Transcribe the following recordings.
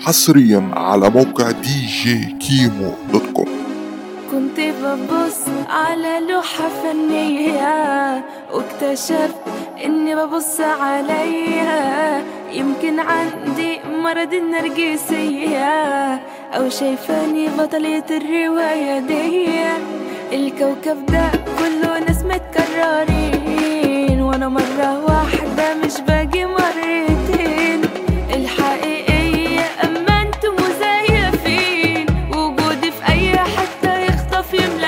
حصريا على موقع دي جي كيمو دوت كوم كنت ببص على لوحة فنية واكتشفت اني ببص عليها يمكن عندي مرض النرجسية او شايفاني بطلة الرواية دي الكوكب ده كله ناس متكررين وانا مرة واحدة مش باجي مرتين الحقيقية اما انتم مزيفين وجودي في اي حتة يخطف يملى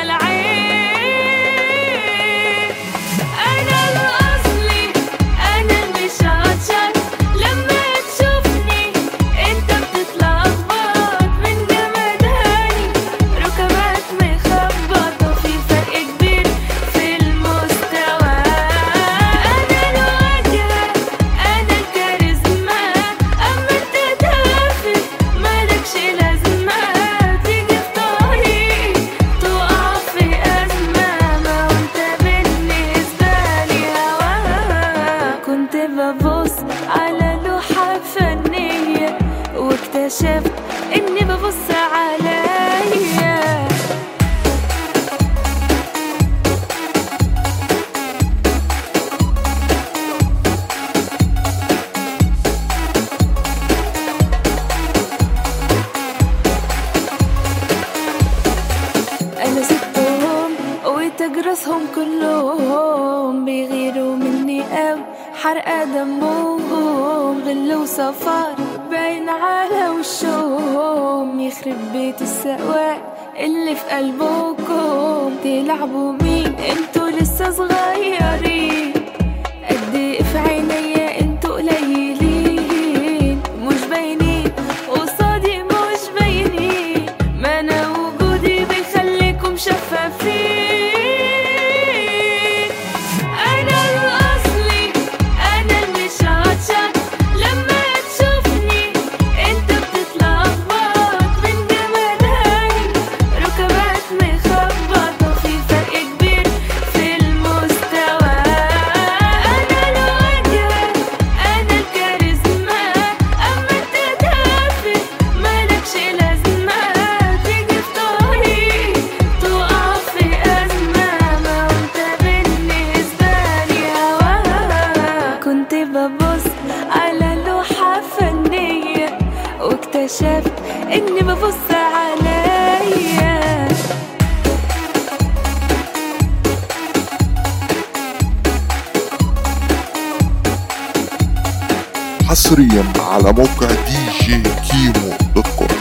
العين انا الاصلي انا المشطشط لما تشوفني انت بتتلخبط من جمداني ركبات مخبطة في فرق كبير في المستوى انا الواجهة انا الكاريزما اما انت تافه مالكش لازمة تيجي في طريقي تقع في ازمة ما وانت بالنسبة لي هوا كنت ببص على لوحة فنية واكتشفت اني ببص عليا انا سبتهم وتجرسهم كلهم بيغيروا مني قوي حرقة دمهم غل وصفار باين على وشهم يخرب بيت السواق اللي في قلبكم تلعبوا مين انتوا لسه صغيرين قد ايه في عينيا انتوا قليلين مش باينين قصادي مش باينين ما انا وجودي بيخليكم شفافين انا الاصلي انا المشطشط لما تشوفني انت بتتلخبط من جمداني ركبات مخبطة في فرق كبير في المستوى انا الواجهة انا الكاريزما اما انت تافه مالكش لازمة تيجي في طريقي تقع في ازمة ما وانت بالنسبة لي هوا كنت ببص على لوحة فنية واكتشفت اني ببص عليا حصريا على موقع دي جي كيمو دوت كوم